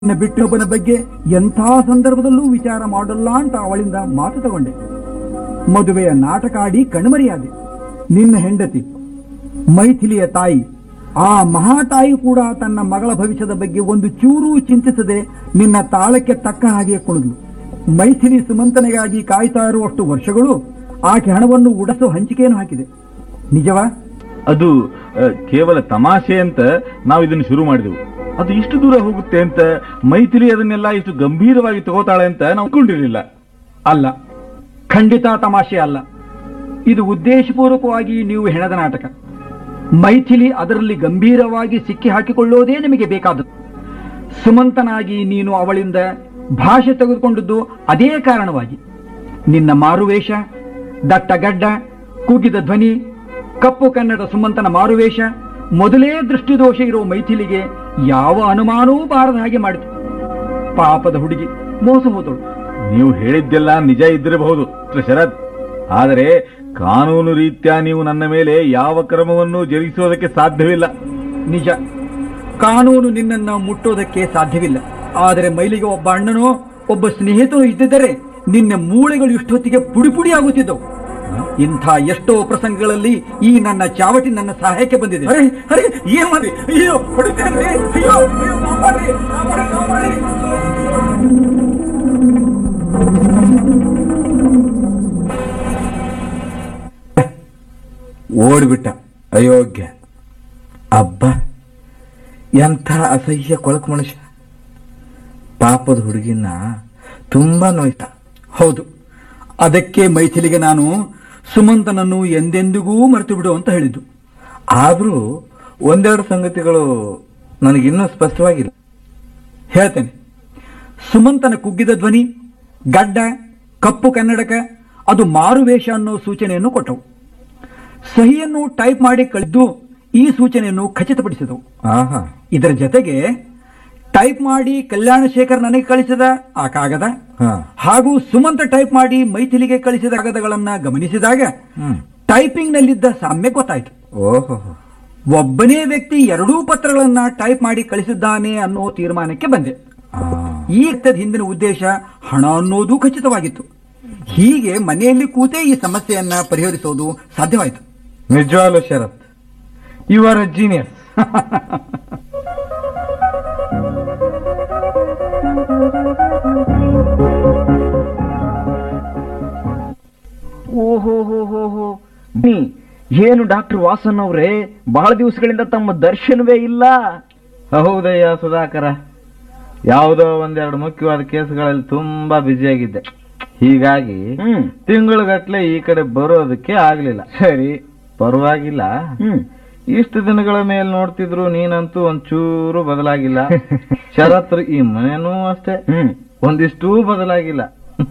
ನಿನ್ನ ಬಿಟ್ಟೊಬ್ಬನ ಬಗ್ಗೆ ಎಂಥ ಸಂದರ್ಭದಲ್ಲೂ ವಿಚಾರ ಮಾಡಲ್ಲ ಅಂತ ಅವಳಿಂದ ಮಾತು ತಗೊಂಡೆ ಮದುವೆಯ ನಾಟಕ ಆಡಿ ಕಣ್ಮರಿಯಾದೆ ನಿನ್ನ ಹೆಂಡತಿ ಮೈಥಿಲಿಯ ತಾಯಿ ಆ ಮಹಾತಾಯಿ ಕೂಡ ತನ್ನ ಮಗಳ ಭವಿಷ್ಯದ ಬಗ್ಗೆ ಒಂದು ಚೂರೂ ಚಿಂತಿಸದೆ ನಿನ್ನ ತಾಳಕ್ಕೆ ತಕ್ಕ ಹಾಗೆ ಕುಣಿದ್ಲು ಮೈಥಿಲಿ ಸುಮಂತನಿಗಾಗಿ ಕಾಯ್ತಾ ಇರುವಷ್ಟು ವರ್ಷಗಳು ಆಕೆ ಹಣವನ್ನು ಉಡಸೋ ಹಂಚಿಕೆಯನ್ನು ಹಾಕಿದೆ ನಿಜವಾ ಅದು ಆ, ಕೇವಲ ತಮಾಷೆ ಅಂತ ನಾವು ಇದನ್ನು ಶುರು ಮಾಡಿದೆವು ಅದು ಇಷ್ಟು ದೂರ ಹೋಗುತ್ತೆ ಅಂತ ಮೈಥಿಲಿ ಅದನ್ನೆಲ್ಲ ಇಷ್ಟು ಗಂಭೀರವಾಗಿ ತಗೋತಾಳೆ ಅಂತ ನಾವು ಅನ್ಕೊಂಡಿರ್ಲಿಲ್ಲ ಅಲ್ಲ ಖಂಡಿತ ತಮಾಷೆ ಅಲ್ಲ ಇದು ಉದ್ದೇಶಪೂರ್ವಕವಾಗಿ ನೀವು ಹೆಣದ ನಾಟಕ ಮೈಥಿಲಿ ಅದರಲ್ಲಿ ಗಂಭೀರವಾಗಿ ಸಿಕ್ಕಿ ಹಾಕಿಕೊಳ್ಳೋದೇ ನಿಮಗೆ ಬೇಕಾದದ್ದು ಸುಮಂತನಾಗಿ ನೀನು ಅವಳಿಂದ ಭಾಷೆ ತೆಗೆದುಕೊಂಡದ್ದು ಅದೇ ಕಾರಣವಾಗಿ ನಿನ್ನ ಮಾರುವೇಷ ದಟ್ಟ ಗಡ್ಡ ಕೂಗಿದ ಧ್ವನಿ ಕಪ್ಪು ಕನ್ನಡ ಸುಮಂತನ ಮಾರುವೇಷ ಮೊದಲೇ ದೃಷ್ಟಿದೋಷ ಇರೋ ಮೈಥಿಲಿಗೆ ಯಾವ ಅನುಮಾನವೂ ಬಾರದ ಹಾಗೆ ಮಾಡಿತು ಪಾಪದ ಹುಡುಗಿ ಮೋಸ ಹೋದಳು ನೀವು ಹೇಳಿದ್ದೆಲ್ಲ ನಿಜ ಇದ್ದಿರಬಹುದು ಮಿಸ್ಟರ್ ಶರತ್ ಆದರೆ ಕಾನೂನು ರೀತ್ಯ ನೀವು ನನ್ನ ಮೇಲೆ ಯಾವ ಕ್ರಮವನ್ನು ಜರುಗಿಸೋದಕ್ಕೆ ಸಾಧ್ಯವಿಲ್ಲ ನಿಜ ಕಾನೂನು ನಿನ್ನನ್ನು ಮುಟ್ಟೋದಕ್ಕೆ ಸಾಧ್ಯವಿಲ್ಲ ಆದರೆ ಮೈಲಿಗೆ ಒಬ್ಬ ಅಣ್ಣನೋ ಒಬ್ಬ ಸ್ನೇಹಿತನೋ ಇದ್ದಿದ್ದರೆ ನಿನ್ನ ಮೂಳೆಗಳು ಇಷ್ಟೊತ್ತಿಗೆ ಪುಡಿ ಪುಡಿ ಆಗುತ್ತಿದ್ದವು ಇಂಥ ಎಷ್ಟೋ ಪ್ರಸಂಗಗಳಲ್ಲಿ ಈ ನನ್ನ ಚಾವಟಿ ನನ್ನ ಸಹಾಯಕ್ಕೆ ಬಂದಿದೆ ಅರೆ ಅರೆ ಏನ್ ಮಾಡಿ ಅಯ್ಯೋ ಹೊಡಿತೇನ್ರಿ ಅಯ್ಯೋ ಅಯ್ಯೋ ಕಾಪಾಡ್ರಿ, ಕಾಪಾಡ್ರಿ, ಕಾಪಾಡ್ರಿ. ಓಡ್ಬಿಟ್ಟ ಅಯೋಗ್ಯ ಅಬ್ಬ ಎಂಥ ಅಸಹ್ಯ ಕೊಳಕು ಮನುಷ್ಯ ಪಾಪದ ಹುಡುಗಿನ ತುಂಬಾ ನೋಯ್ತ ಹೌದು ಅದಕ್ಕೆ ಮೈಥಿಲಿಗೆ ನಾನು ಸುಮಂತನನ್ನು ಎಂದೆಂದಿಗೂ ಮರೆತು ಬಿಡು ಅಂತ ಹೇಳಿದ್ದು ಆದ್ರೂ ಒಂದೆರಡು ಸಂಗತಿಗಳು ನನಗಿನ್ನೂ ಸ್ಪಷ್ಟವಾಗಿಲ್ಲ ಹೇಳ್ತೇನೆ ಸುಮಂತನ ಕುಗ್ಗಿದ ಧ್ವನಿ ಗಡ್ಡ ಕಪ್ಪು ಕನ್ನಡಕ ಅದು ಮಾರುವೇಷ ಅನ್ನೋ ಸೂಚನೆಯನ್ನು ಕೊಟ್ಟವು ಸಹಿಯನ್ನು ಟೈಪ್ ಮಾಡಿ ಕಳೆದು ಈ ಸೂಚನೆಯನ್ನು ಖಚಿತಪಡಿಸಿದವು ಆಹಾ ಇದರ ಜೊತೆಗೆ ಟೈಪ್ ಮಾಡಿ ಕಲ್ಯಾಣ ಶೇಖರ್ ನನಗೆ ಕಳಿಸಿದ ಆ ಕಾಗದ ಹಾ ಹಾಗೂ ಸುಮಂತ ಟೈಪ್ ಮಾಡಿ ಮೈಥಿಲಿಗೆ ಕಳಿಸಿದ ಕಾಗದಗಳನ್ನ ಗಮನಿಸಿದಾಗ ಹ್ಮ್ ಟೈಪಿಂಗ್ ನಲ್ಲಿದ್ದ ಸಾಮ್ಯ ಗೊತ್ತಾಯಿತು ಓಹೋ ಒಬ್ಬನೇ ವ್ಯಕ್ತಿ ಎರಡೂ ಪತ್ರಗಳನ್ನ ಟೈಪ್ ಮಾಡಿ ಕಳಿಸಿದ್ದಾನೆ ಅನ್ನೋ ತೀರ್ಮಾನಕ್ಕೆ ಬಂದೆ ಆ, ಈ ರಕ್ತದ ಹಿಂದಿನ ಉದ್ದೇಶ ಹಣ ಅನ್ನೋದು ಖಚಿತವಾಗಿತ್ತು ಹೀಗೆ ಮನೆಯಲ್ಲಿ ಕೂತೇ ಈ ಸಮಸ್ಯೆಯನ್ನ ಪರಿಹರಿಸೋದು ಸಾಧ್ಯವಾಯಿತು ನಿಜವಾಗ್ಲೂ Sharath you are a genius ಓಹೋ ಹೋ ಹೋ ಹೋ ನೀ ಏನು ಡಾಕ್ಟರ್ ವಾಸನ್ ಅವರೇ ಬಹಳ ದಿವಸಗಳಿಂದ ತಮ್ಮ ದರ್ಶನವೇ ಇಲ್ಲ ಹೌದಯ್ಯ ಸುಧಾಕರ ಯಾವುದೋ ಒಂದೆರಡು ಮುಖ್ಯವಾದ ಕೇಸ್ಗಳಲ್ಲಿ ತುಂಬಾ ಬ್ಯುಸಿಯಾಗಿದ್ದೆ ಹೀಗಾಗಿ ಹ್ಮ್ ತಿಂಗಳುಗಟ್ಲೆ ಈ ಕಡೆ ಬರೋದಕ್ಕೆ ಆಗ್ಲಿಲ್ಲ ಸರಿ ಪರವಾಗಿಲ್ಲ ಹ್ಮ್ ಇಷ್ಟು ದಿನಗಳ ಮೇಲೆ ನೋಡ್ತಿದ್ರು ನೀನಂತೂ ಒಂಚೂರು ಬದಲಾಗಿಲ್ಲ ಶರತ್ರು ಈ ಮನೆನೂ ಅಷ್ಟೇ ಹ್ಮ್ ಒಂದಿಷ್ಟೂ ಬದಲಾಗಿಲ್ಲ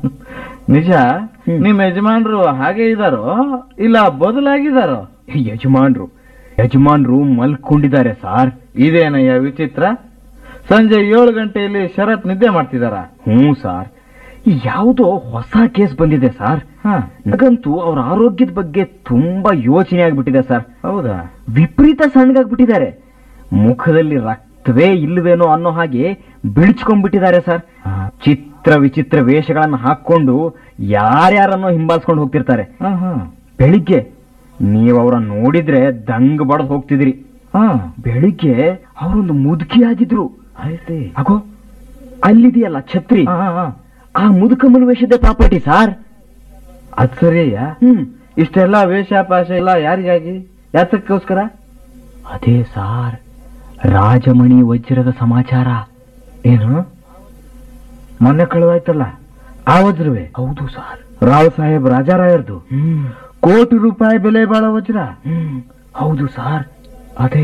ನಿಜ ಹ್ಮ್. ನಿಮ್ ಯಜಮಾನ್ರು ಹಾಗೆ ಇದಾರೋ ಇಲ್ಲ ಬದಲಾಗಿದಾರೋ ಯಜಮಾನ್ರು ಯಜಮಾನ್ರು ಮಲ್ಕೊಂಡಿದ್ದಾರೆ ಸಾರ್ ಇದೇನಯ್ಯ ವಿಚಿತ್ರ ಸಂಜೆ ಏಳು ಗಂಟೆಯಲ್ಲಿ ಶರತ್ ನಿದ್ದೆ ಮಾಡ್ತಿದಾರ ಹ್ಞೂ ಸಾರ್ ಯಾವುದೋ ಹೊಸ ಕೇಸ್ ಬಂದಿದೆ ಸಾರ್ ಹಾ ನನಗಂತೂ ಅವ್ರ ಆರೋಗ್ಯದ ಬಗ್ಗೆ ತುಂಬಾ ಯೋಚನೆ ಆಗ್ಬಿಟ್ಟಿದೆ ಸರ್ ಹೌದಾ ವಿಪರೀತ ಸಣ್ಣಗಾಗ್ಬಿಟ್ಟಿದ್ದಾರೆ ಮುಖದಲ್ಲಿ ರಕ್ತವೇ ಇಲ್ವೇನೋ ಅನ್ನೋ ಹಾಗೆ ಬಿಳಿಚ್ಕೊಂಡ್ಬಿಟ್ಟಿದ್ದಾರೆ ಸರ್ ಚಿತ್ರ ವಿಚಿತ್ರ ವೇಷಗಳನ್ನ ಹಾಕೊಂಡು ಯಾರ್ಯಾರನ್ನೋ ಹಿಂಬಾಲಿಸ್ಕೊಂಡು ಹೋಗ್ತಿರ್ತಾರೆ ಹಾ ಹಾ ಬೆಳಿಗ್ಗೆ ನೀವು ಅವ್ರನ್ನ ನೋಡಿದ್ರೆ ದಂಗ್ ಬಡದ್ ಹೋಗ್ತಿದ್ರಿ ಹಾ ಬೆಳಿಗ್ಗೆ ಅವರೊಂದು ಮುದುಕಿ ಆಗಿದ್ರು ಆಯ್ತು ಅಗೋ ಅಲ್ಲಿದೆಯಲ್ಲ ಛತ್ರಿ ಹಾ ಹಾ ಆ ಮುದುಕಮ್ಮನ ವೇಷದ ಪ್ರಾಪರ್ಟಿ ಸಾರ್ ಅದ್ ಸರಿಯಯ್ಯ ಹ್ಮ್ ಇಷ್ಟೆಲ್ಲ ವೇಷ ಪಾಶ ಎಲ್ಲ ಯಾರಿಗಾಗಿ ಯಾತಕ್ಕೋಸ್ಕರ ಅದೇ ಸಾರ್ ರಾಜಮಣಿ ವಜ್ರದ ಸಮಾಚಾರ ಏನು ಮೊನ್ನೆ ಕಳುವಾಯ್ತಲ್ಲ ಆ ವಜ್ರವೇ ಹೌದು ಸಾರ್ ರಾವ್ ಸಾಹೇಬ್ ರಾಜಾರಾಯರ್ದು ಹ್ಮ್ ಕೋಟಿ ರೂಪಾಯಿ ಬೆಲೆ ಬಾಳೋ ವಜ್ರ ಹ್ಮ್ ಹೌದು ಸಾರ್ ಅದೇ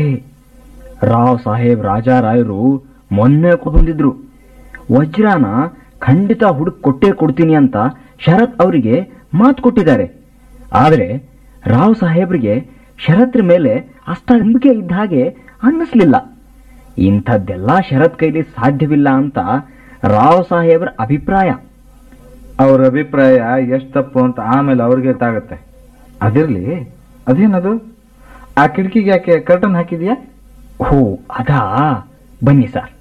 ರಾವ್ ಸಾಹೇಬ್ ರಾಜಾರಾಯರು ಮೊನ್ನೆ ಬಂದಿದ್ರು ವಜ್ರಾನ ಖಂಡಿತ ಹುಡುಕ್ ಕೊಟ್ಟೇ ಕೊಡ್ತೀನಿ ಅಂತ ಶರತ್ ಅವರಿಗೆ ಮಾತು ಕೊಟ್ಟಿದ್ದಾರೆ ಆದ್ರೆ ರಾವ್ ಸಾಹೇಬ್ರಿಗೆ ಶರತ್ರ ಮೇಲೆ ಅಷ್ಟ ನಂಬಿಕೆ ಇದ್ದ ಹಾಗೆ ಅನ್ನಿಸ್ಲಿಲ್ಲ ಇಂಥದ್ದೆಲ್ಲ ಶರತ್ ಕೈಲಿ ಸಾಧ್ಯವಿಲ್ಲ ಅಂತ ರಾವ್ ಸಾಹೇಬ್ರ ಅಭಿಪ್ರಾಯ ಅವ್ರ ಅಭಿಪ್ರಾಯ ಎಷ್ಟ್ ತಪ್ಪು ಅಂತ ಆಮೇಲೆ ಅವ್ರಿಗೆ ಗೊತ್ತಾಗತ್ತೆ ಅದಿರ್ಲಿ ಅದೇನದು ಆ ಕಿಟಕಿಗೆ ಯಾಕೆ ಕರ್ಟನ್ ಹಾಕಿದ್ಯಾ ಓ ಅದಾ ಬನ್ನಿ ಸರ್